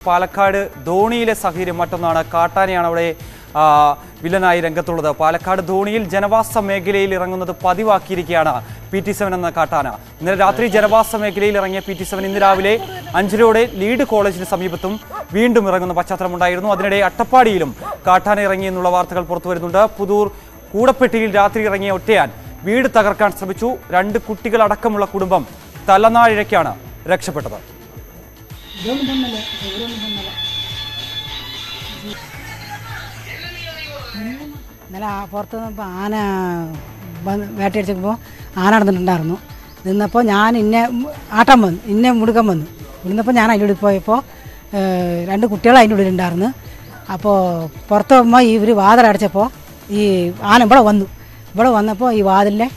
പാലക്കാട് ധോണിയിലെ സാഹചര്യം മറ്റൊന്നാണ് കാട്ടാനയാണ് അവിടെ ആ, വില്ലനായി രംഗത്തുള്ളത് പാലക്കാട് ധോണിയിൽ ജനവാസ മേഖലയിൽ ഇറങ്ങുന്നത് പതിവാക്കിയിരിക്കുകയാണ് പി ടി സെവൻ എന്ന കാട്ടാന ഇന്നലെ രാത്രി ജനവാസ മേഖലയിൽ ഇറങ്ങിയ പി ടി സെവൻ ഇന്ന് രാവിലെ അഞ്ചരയോടെ ലീഡ് കോളേജിന് സമീപത്തും വീണ്ടും ഇറങ്ങുന്ന പശ്ചാത്തലമുണ്ടായിരുന്നു അതിനിടെ അട്ടപ്പാടിയിലും കാട്ടാന ഇറങ്ങി എന്നുള്ള വാർത്തകൾ പുറത്തു വരുന്നുണ്ട് പുതൂർ കൂടപ്പെട്ടിയിൽ രാത്രി ഇറങ്ങിയ ഒറ്റയാൻ വീട് തകർക്കാൻ ശ്രമിച്ചു രണ്ട് കുട്ടികളടക്കമുള്ള കുടുംബം തലനാഴിഴയ്ക്കാണ് രക്ഷപ്പെട്ടത് ഇന്നലെ ആ പുറത്ത് നിന്നപ്പോൾ ആന വന്ന് വേട്ടയടിച്ചപ്പോൾ ആന നടന്നിട്ടുണ്ടായിരുന്നു നിന്നപ്പോൾ ഞാൻ ഇന്നെ ആട്ടം വന്നു ഇന്നെ മുടുക്കം വന്നു ഇവിടുന്നപ്പോൾ ഞാൻ അതിൻ്റെ ഉള്ളിൽ പോയപ്പോൾ ഏഹ്, രണ്ട് കുട്ടികൾ അതിൻ്റെ ഉള്ളിലുണ്ടായിരുന്നു അപ്പോൾ പുറത്ത് പോകുമ്പോൾ ഇവർ വാതിലടച്ചപ്പോൾ ഈ ആന ഇവിടെ വന്നു ഇവിടെ വന്നപ്പോൾ ഈ വാതിലിലെ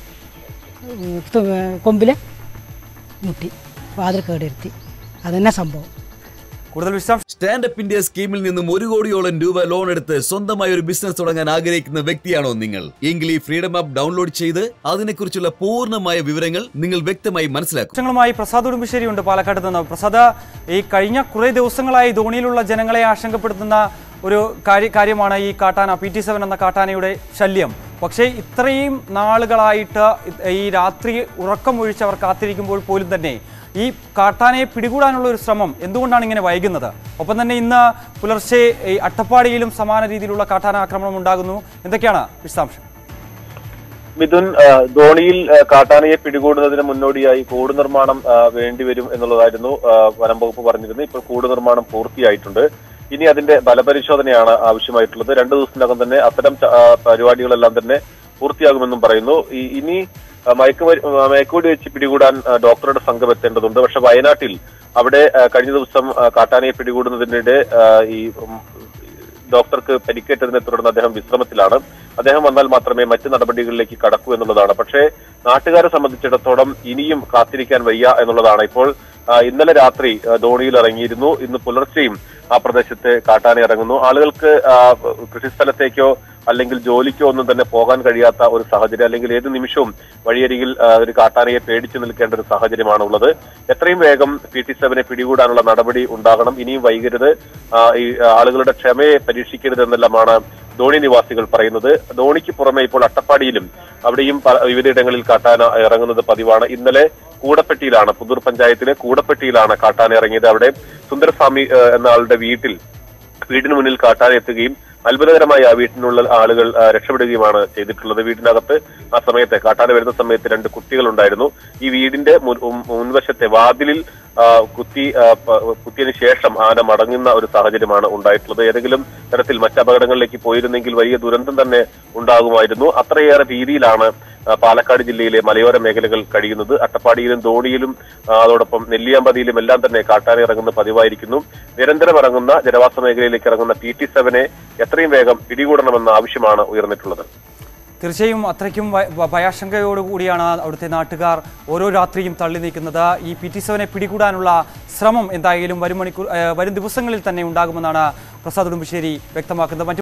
ഉം, തു- കൊമ്പിൽ മുട്ടി വാതിൽ കേടിരുത്തി അതന്നെ സംഭവം കൂടുതൽ വിശദാംശം സ്റ്റാൻഡപ്പ് ഇന്ത്യ സ്കീമിൽ നിന്നും ഒരു കോടിയോളം രൂപ ലോൺ എടുത്ത് സ്വന്തമായി ഒരു ബിസിനസ് തുടങ്ങാൻ ആഗ്രഹിക്കുന്ന വ്യക്തിയാണോ നിങ്ങൾ എങ്കിൽ ഈ ഫ്രീഡം ആപ്പ് ഡൗൺലോഡ് ചെയ്ത് അതിനെക്കുറിച്ചുള്ള പൂർണ്ണമായ വിവരങ്ങൾ നിങ്ങൾ വ്യക്തമായി മനസ്സിലാക്കും വിശദാംശങ്ങളുമായി പ്രസാദ് ഉടുമ്പശ്ശേരി ഉണ്ട് പാലക്കാട് നിന്ന് പ്രസാദ് ഈ കഴിഞ്ഞ കുറേ ദിവസങ്ങളായി ധോണിയിലുള്ള ജനങ്ങളെ ആശങ്കപ്പെടുത്തുന്ന ഒരു കാര്യ കാര്യമാണ് ഈ കാട്ടാന പി ടി സെവൻ എന്ന കാട്ടാനയുടെ ശല്യം പക്ഷേ ഇത്രയും നാളുകളായിട്ട് ഈ രാത്രി ഉറക്കമൊഴിച്ച് അവർ കാത്തിരിക്കുമ്പോൾ പോലും തന്നെ ഈ കാട്ടാനയെ പിടികൂടാനുള്ള ഒരു ശ്രമം എന്തുകൊണ്ടാണ് ഇങ്ങനെ വൈകുന്നത് ഒപ്പം തന്നെ ഇന്ന് പുലർച്ചെ ഈ അട്ടപ്പാടിയിലും സമാന രീതിയിലുള്ള കാട്ടാന ആക്രമണം ഉണ്ടാകുന്നു എന്തൊക്കെയാണ് വിശദാംശം മിഥുൻ ആ, ധോണിയിൽ ആ, കാട്ടാനയെ പിടികൂടുന്നതിന് മുന്നോടിയായി കൂട് നിർമ്മാണം ആ, വേണ്ടിവരും എന്നുള്ളതായിരുന്നു ആ, വനം വകുപ്പ് പറഞ്ഞിരുന്നത് ഇപ്പോൾ കൂട് നിർമ്മാണം പൂർത്തിയായിട്ടുണ്ട് ഇനി അതിന്റെ ബലപരിശോധനയാണ് ആവശ്യമായിട്ടുള്ളത് രണ്ടു ദിവസത്തിനകം തന്നെ അത്തരം ച- ആ, പരിപാടികളെല്ലാം തന്നെ പൂർത്തിയാകുമെന്നും പറയുന്നു ഈ- ഇനി ആ, മയക്കുമരു ആ, മയക്കുവെടി വെച്ച് പിടികൂടാൻ ആ, ഡോക്ടറുടെ സംഘം എത്തേണ്ടതുണ്ട് പക്ഷെ വയനാട്ടിൽ അവിടെ ആ, കഴിഞ്ഞ ദിവസം ആ, കാട്ടാനയെ പിടികൂടുന്നതിനിടെ ആ, ഈ ഉം, ഡോക്ടർക്ക് പരിക്കേറ്റതിനെ തുടർന്ന് അദ്ദേഹം വിശ്രമത്തിലാണ് അദ്ദേഹം വന്നാൽ മാത്രമേ മറ്റ് നടപടികളിലേക്ക് കടക്കൂ എന്നുള്ളതാണ് പക്ഷേ നാട്ടുകാരെ സംബന്ധിച്ചിടത്തോളം ഇനിയും കാത്തിരിക്കാൻ വയ്യ എന്നുള്ളതാണ് ഇപ്പോൾ ആ, ഇന്നലെ രാത്രി ആ, ധോണിയിൽ ഇറങ്ങിയിരുന്നു ഇന്ന് പുലർച്ചെയും ആ പ്രദേശത്ത് കാട്ടാന ഇറങ്ങുന്നു ആളുകൾക്ക് ആ, കൃഷിസ്ഥലത്തേക്കോ അല്ലെങ്കിൽ ജോലിക്കോ ഒന്നും തന്നെ പോകാൻ കഴിയാത്ത ഒരു സാഹചര്യം അല്ലെങ്കിൽ ഏത് നിമിഷവും വഴിയരികിൽ ആ, ഒരു കാട്ടാനയെ പേടിച്ചു നിൽക്കേണ്ട ഒരു സാഹചര്യമാണ് ഉള്ളത് എത്രയും വേഗം പി ടി സെവനെ പിടികൂടാനുള്ള നടപടി ഉണ്ടാകണം ഇനിയും വൈകരുത് ആ, ഈ ആളുകളുടെ ക്ഷമയെ പരീക്ഷിക്കരുത് എന്നെല്ലാമാണ് ധോണി നിവാസികൾ പറയുന്നത് ധോണിക്ക് പുറമെ ഇപ്പോൾ അട്ടപ്പാടിയിലും അവിടെയും പല- വിവിധയിടങ്ങളിൽ കാട്ടാന ഇറങ്ങുന്നത് പതിവാണ് ഇന്നലെ കൂടപ്പെട്ടിയിലാണ് പുതൂർ പഞ്ചായത്തിലെ കൂടപ്പെട്ടിയിലാണ് കാട്ടാന ഇറങ്ങിയത് അവിടെ സുന്ദരസ്വാമി ആ, എന്ന ആളുടെ വീട്ടിൽ വീടിന് മുന്നിൽ കാട്ടാന എത്തുകയും അത്ഭുതകരമായി ആ വീട്ടിനുള്ള ആളുകൾ ആ, രക്ഷപ്പെടുകയുമാണ് ചെയ്തിട്ടുള്ളത് വീടിനകത്ത് ആ സമയത്ത് കാട്ടാന വരുന്ന സമയത്ത് രണ്ട് കുട്ടികൾ ഉണ്ടായിരുന്നു ഈ വീടിന്റെ മുൻ- ഉം- മുൻവശത്തെ വാതിലിൽ ആ, കുത്തി ആ, പ- കുത്തിയതിനു ശേഷം ആന മടങ്ങുന്ന ഒരു സാഹചര്യമാണ് ഉണ്ടായിട്ടുള്ളത് ഏതെങ്കിലും തരത്തിൽ മറ്റ് അപകടങ്ങളിലേക്ക് പോയിരുന്നെങ്കിൽ വലിയ ദുരന്തം തന്നെ ഉണ്ടാകുമായിരുന്നു അത്രയേറെ രീതിയിലാണ് ആ, പാലക്കാട് ജില്ലയിലെ മലയോര മേഖലകൾ കഴിയുന്നത് അട്ടപ്പാടിയിലും ധോണിയിലും ആ, അതോടൊപ്പം നെല്ലിയാമ്പതിയിലും എല്ലാം തന്നെ കാട്ടാന ഇറങ്ങുന്ന പതിവായിരിക്കുന്നു നിരന്തരം ഇറങ്ങുന്ന ജനവാസ മേഖലയിലേക്ക് ഇറങ്ങുന്ന പി ടി സെവനെ എത്രയും വേഗം പിടികൂടണമെന്ന ആവശ്യമാണ് ഉയർന്നിട്ടുള്ളത് തീർച്ചയായും അത്രയ്ക്കും ഭയ- ഭ- ഭയാശങ്കയോടുകൂടിയാണ് അവിടുത്തെ നാട്ടുകാർ ഓരോ രാത്രിയും തള്ളി നീക്കുന്നത് ഈ പി ടി സെവനെ പിടികൂടാനുള്ള ശ്രമം എന്തായാലും വരും മണിക്കൂർ ഏഹ് വരും ദിവസങ്ങളിൽ തന്നെ ഉണ്ടാകുമെന്നാണ് പ്രസാദ് ഉടുമ്പശ്ശേരി വ്യക്തമാക്കുന്നത് മറ്റു